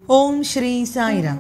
ഓം ശ്രീ സായിരാം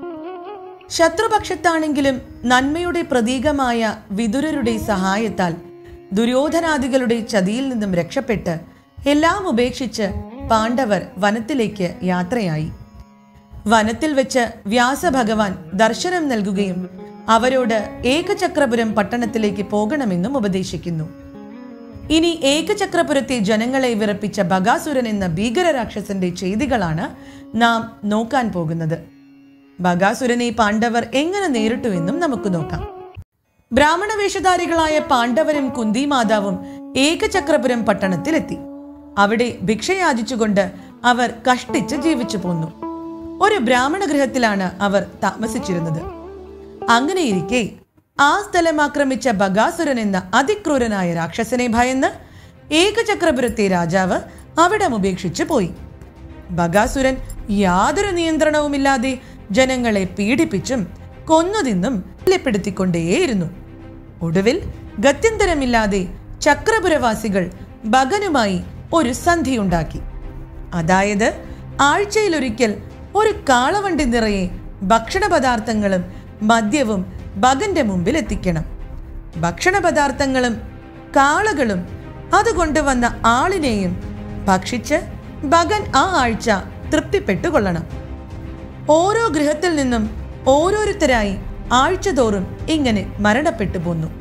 ശത്രുപക്ഷത്താണെങ്കിലും നന്മയുടെ പ്രതീകമായ വിതുരരുടെ സഹായത്താൽ ദുര്യോധനാദികളുടെ ചതിയിൽ നിന്നും രക്ഷപ്പെട്ട് എല്ലാം ഉപേക്ഷിച്ച് പാണ്ഡവർ വനത്തിലേക്ക് യാത്രയായി വനത്തിൽ വെച്ച് വ്യാസഭഗവാൻ ദർശനം നൽകുകയും അവരോട് ഏകചക്രപുരം പട്ടണത്തിലേക്ക് പോകണമെന്നും ഉപദേശിക്കുന്നു ഇനി ഏകചക്രപുരത്തെ ജനങ്ങളെ വിറപ്പിച്ച ബകാസുരൻ എന്ന ഭീകര രാക്ഷസന്റെ ചെയ്തികളാണ് നാം നോക്കാൻ പോകുന്നത് ബകാസുരനെ പാണ്ഡവർ എങ്ങനെ നേരിട്ടുവെന്നും നമുക്ക് നോക്കാം ബ്രാഹ്മണ വേഷധാരികളായ പാണ്ഡവരും കുന്തി മാതാവും ഏകചക്രപുരം പട്ടണത്തിലെത്തി അവിടെ ഭിക്ഷയാചിച്ചുകൊണ്ട് അവർ കഷ്ടിച്ച് ജീവിച്ചു പോന്നു ഒരു ബ്രാഹ്മണ ഗൃഹത്തിലാണ് അവർ താമസിച്ചിരുന്നത് അങ്ങനെയിരിക്കെ ആ സ്ഥലം ആക്രമിച്ച ബകാസുരൻ എന്ന അതിക്രൂരനായ രാക്ഷസനെ ഭയന്ന് ഏകചക്രപുരത്തെ രാജാവ് അവിടം ഉപേക്ഷിച്ചു പോയി ബകാസുരൻ യാതൊരു നിയന്ത്രണവുമില്ലാതെ ജനങ്ങളെ പീഡിപ്പിച്ചും കൊന്നുതിന്നും കൊല്ലിപ്പെടുത്തിക്കൊണ്ടേയിരുന്നു ഒടുവിൽ ഗത്യന്തരമില്ലാതെ ചക്രപുരവാസികൾ ബഗനുമായി ഒരു സന്ധിയുണ്ടാക്കി അതായത് ആഴ്ചയിലൊരിക്കൽ ഒരു കാളവണ്ടി നിറയെ ഭക്ഷണ പദാർത്ഥങ്ങളും മദ്യവും ബഗന്റെ മുമ്പിൽ എത്തിക്കണം ഭക്ഷണ പദാർത്ഥങ്ങളും കാളകളും അത് കൊണ്ടുവന്ന ആളിനെയും ഭക്ഷിച്ച് ബഗൻ ആ ആഴ്ച തൃപ്തിപ്പെട്ടുകൊള്ളണം ഓരോ ഗൃഹത്തിൽ നിന്നും ഓരോരുത്തരായി ആഴ്ചതോറും ഇങ്ങനെ മരണപ്പെട്ടു പോന്നു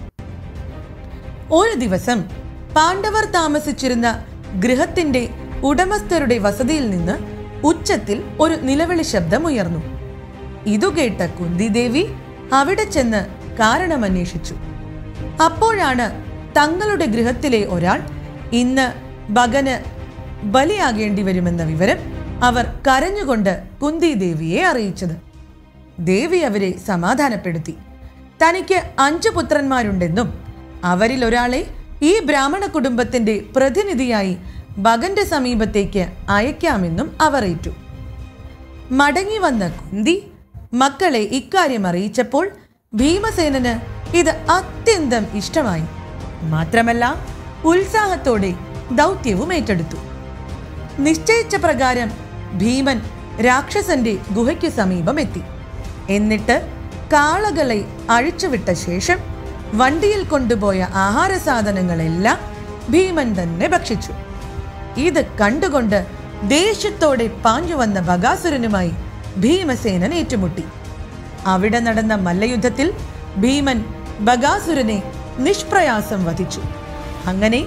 ഒരു ദിവസം പാണ്ഡവർ താമസിച്ചിരുന്ന ഗൃഹത്തിന്റെ ഉടമസ്ഥരുടെ വസതിയിൽ നിന്ന് ഉച്ചത്തിൽ ഒരു നിലവിളി ശബ്ദം ഉയർന്നു ഇതു കേട്ട കുന്തിദേവി അവിടെ ചെന്ന് കാരണമന്വേഷിച്ചു അപ്പോഴാണ് തങ്ങളുടെ ഗൃഹത്തിലെ ഒരാൾ ഇന്ന് ബഗന് ബലിയാകേണ്ടി വരുമെന്ന വിവരം അവർ കരഞ്ഞുകൊണ്ട് കുന്തി ദേവിയെ അറിയിച്ചത് ദേവി അവരെ സമാധാനപ്പെടുത്തി തനിക്ക് അഞ്ചു പുത്രന്മാരുണ്ടെന്നും അവരിൽ ഒരാളെ ഈ ബ്രാഹ്മണ കുടുംബത്തിന്റെ പ്രതിനിധിയായി ബഗന്റെ സമീപത്തേക്ക് അയക്കാമെന്നും അവർ ഏറ്റു മടങ്ങി വന്ന കുന്തി മക്കളെ ഇക്കാര്യം അറിയിച്ചപ്പോൾ ഭീമസേനന് ഇത് അത്യന്തം ഇഷ്ടമായി മാത്രമല്ല ഉത്സാഹത്തോടെ ദൗത്യവും ഏറ്റെടുത്തു നിശ്ചയിച്ച പ്രകാരം ഭീമൻ രാക്ഷസന്റെ ഗുഹയ്ക്ക് സമീപം എത്തി എന്നിട്ട് കാളകളെ അഴിച്ചുവിട്ട ശേഷം വണ്ടിയിൽ കൊണ്ടുപോയ ആഹാര സാധനങ്ങളെല്ലാം ഭീമൻ തന്നെ ഭക്ഷിച്ചു ഇത് കണ്ടുകൊണ്ട് ദേഷ്യത്തോടെ പാഞ്ഞു വന്ന ബകാസുരനുമായി ഭീമസേനൻ ഏറ്റുമുട്ടി അവിടെ നടന്ന മല്ലയുദ്ധത്തിൽ ഭീമൻ ബകാസുരനെ നിഷ്പ്രയാസം വധിച്ചു അങ്ങനെ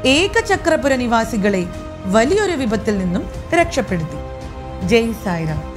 ഏകചക്രപുര നിവാസികളെ വലിയൊരു വിപത്തിൽ നിന്നും രക്ഷപ്പെടുത്തി ജയ് സായിറാം